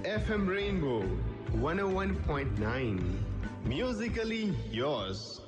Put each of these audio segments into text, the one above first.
FM Rainbow 101.9. Musically yours.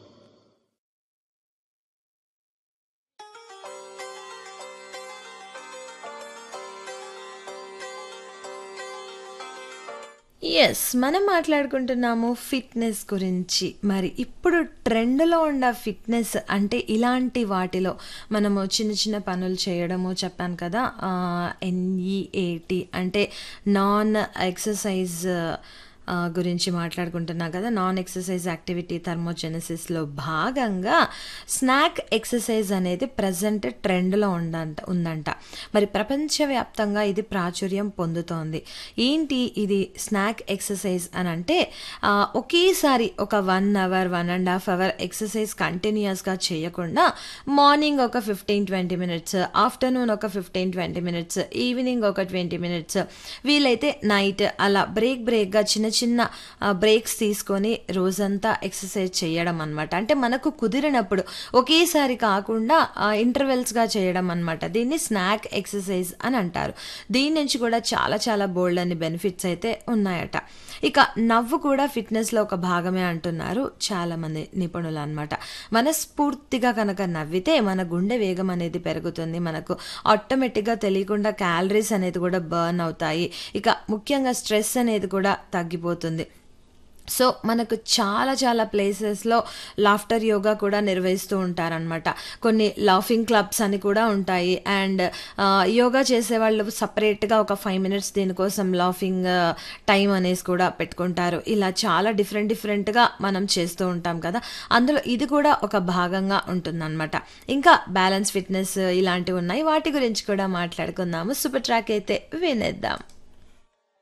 Yes మనం మాట్లాడుకుంటున్నాము fitness గురించి మరి ఇప్పుడు ట్రెండ్లో ఉన్న ఫిట్నెస్ అంటే ఇలాంటి వాటిలో మనము చిన్న చిన్న పనులు చేయడము చెప్పాను కదా ఎన్ఈఏటి అంటే నాన్ ఎక్సర్సైజ్ ఆ, గురించి మాట్లాడుకుంటున్నాం కదా నాన్ ఎక్సర్సైజ్ యాక్టివిటీ థర్మోజెనసిస్లో భాగంగా స్నాక్ ఎక్సర్సైజ్ అనేది ప్రజెంట్ ట్రెండ్లో ఉందంట ఉందంట మరి ప్రపంచవ్యాప్తంగా ఇది ప్రాచుర్యం పొందుతోంది ఏంటి ఇది స్నాక్ ఎక్సర్సైజ్ అని అంటే ఆ, ఒకేసారి ఒక one hour one and half hour exercise కంటిన్యూస్గా చేయకుండా మార్నింగ్ ఒక ఫిఫ్టీన్ ట్వంటీ మినిట్స్ ఆఫ్టర్నూన్ ఒక ఫిఫ్టీన్ ట్వంటీ మినిట్స్ ఈవినింగ్ ఒక ట్వంటీ మినిట్స్ వీలైతే నైట్ అలా బ్రేక్ బ్రేక్గా చిన్న చిన్న బ్రేక్స్ తీసుకొని రోజంతా ఎక్సర్సైజ్ చేయడం అనమాట అంటే మనకు కుదిరినప్పుడు ఒకేసారి కాకుండా ఇంటర్వెల్స్గా చేయడం అనమాట దీన్ని స్నాక్ ఎక్సర్సైజ్ అని అంటారు దీని నుంచి కూడా చాలా చాలా బోల్డ్ అని బెనిఫిట్స్ అయితే ఉన్నాయట ఇక నవ్వు కూడా ఫిట్నెస్లో ఒక భాగమే అంటున్నారు చాలామంది నిపుణులు అనమాట మనస్ఫూర్తిగా కనుక నవ్వితే మన గుండె వేగం అనేది పెరుగుతుంది మనకు ఆటోమేటిక్గా తెలియకుండా క్యాలరీస్ అనేది కూడా బర్న్ అవుతాయి ఇక ముఖ్యంగా స్ట్రెస్ అనేది కూడా తగ్గిపోతుంది సో మనకు చాలా చాలా ప్లేసెస్లో లాఫ్టర్ యోగా కూడా నిర్వహిస్తూ ఉంటారనమాట కొన్ని లాఫింగ్ క్లబ్స్ అని కూడా ఉంటాయి అండ్ యోగా చేసేవాళ్ళు సపరేట్గా ఒక ఫైవ్ మినిట్స్ దీనికోసం లాఫింగ్ టైం అనేసి కూడా పెట్టుకుంటారు ఇలా చాలా డిఫరెంట్ డిఫరెంట్గా మనం చేస్తూ ఉంటాం కదా అందులో ఇది కూడా ఒక భాగంగా ఉంటుందన్నమాట ఇంకా బ్యాలెన్స్ ఫిట్నెస్ ఇలాంటివి ఉన్నాయి వాటి గురించి కూడా మాట్లాడుకుందాము సూపర్ ట్రాక్ అయితే వినేద్దాం